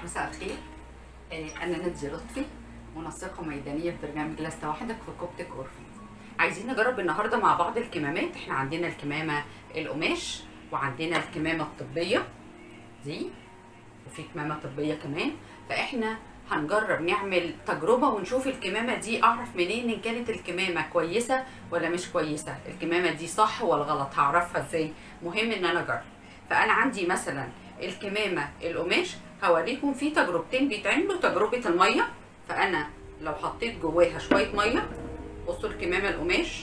مساء الخير آه، انا نادية لطفي منسقه ميدانيه في برنامج لست وحدك في كوبتك اورفن عايزين نجرب النهارده مع بعض الكمامات احنا عندنا الكمامه القماش وعندنا الكمامه الطبيه دي وفي كمامه طبيه كمان فاحنا هنجرب نعمل تجربه ونشوف الكمامه دي اعرف منين ان كانت الكمامه كويسه ولا مش كويسه الكمامه دي صح ولا غلط هعرفها ازاي مهم ان انا اجرب فانا عندي مثلا الكمامه القماش هوريكم في تجربتين بيتعملوا تجربه الميه فانا لو حطيت جواها شويه ميه بصوا الكمامه القماش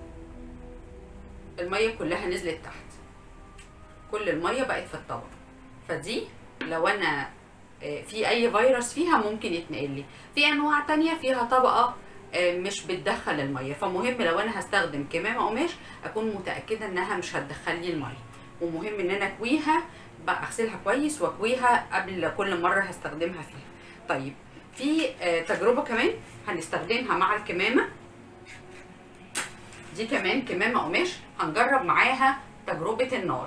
الميه كلها نزلت تحت كل الميه بقت في الطبق فدي لو انا آه، في اي فيروس فيها ممكن يتنقل لي في انواع تانية فيها طبقه آه، مش بتدخل الميه فمهم لو انا هستخدم كمامه قماش اكون متاكده انها مش هتدخل لي الميه ومهم ان انا اكويها بقى اغسلها كويس واكويها قبل كل مره هستخدمها فيها طيب في آه، تجربه كمان هنستخدمها مع الكمامه دي كمان كمامه قماش هنجرب معاها تجربه النار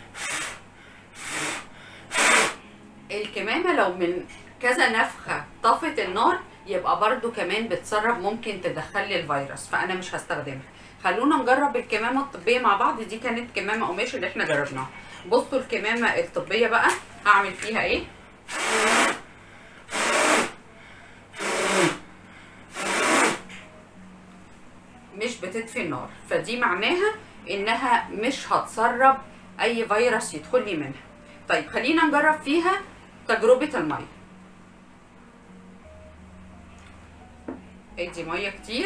الكمامه لو من كذا نفخه طفت النار يبقى برضو كمان بتسرب ممكن تدخل لي الفيروس فانا مش هستخدمها خلونا نجرب الكمامه الطبيه مع بعض دي كانت كمامه قماش اللي احنا جربناها بصوا الكمامه الطبيه بقى هعمل فيها ايه مش بتطفي النار فدي معناها انها مش هتسرب اي فيروس يدخل لي منها طيب خلينا نجرب فيها تجربة المية ادي مية كتير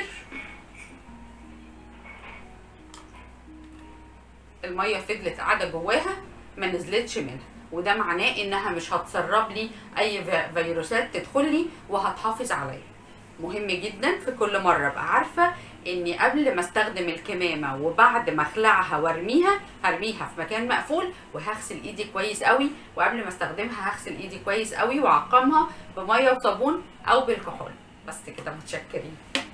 المية فضلت قاعدة جواها ما نزلتش منها وده معناه انها مش هتسرب لي اي في- فيروسات تدخل لي وهتحافظ عليا مهم جدا في كل مره ابقى عارفه اني قبل ما استخدم الكمامه وبعد ما اخلعها وارميها هرميها في مكان مقفول وهغسل ايدي كويس قوي وقبل ما استخدمها هغسل ايدي كويس قوي واعقمها بميه وصابون او بالكحول بس كده متشكرين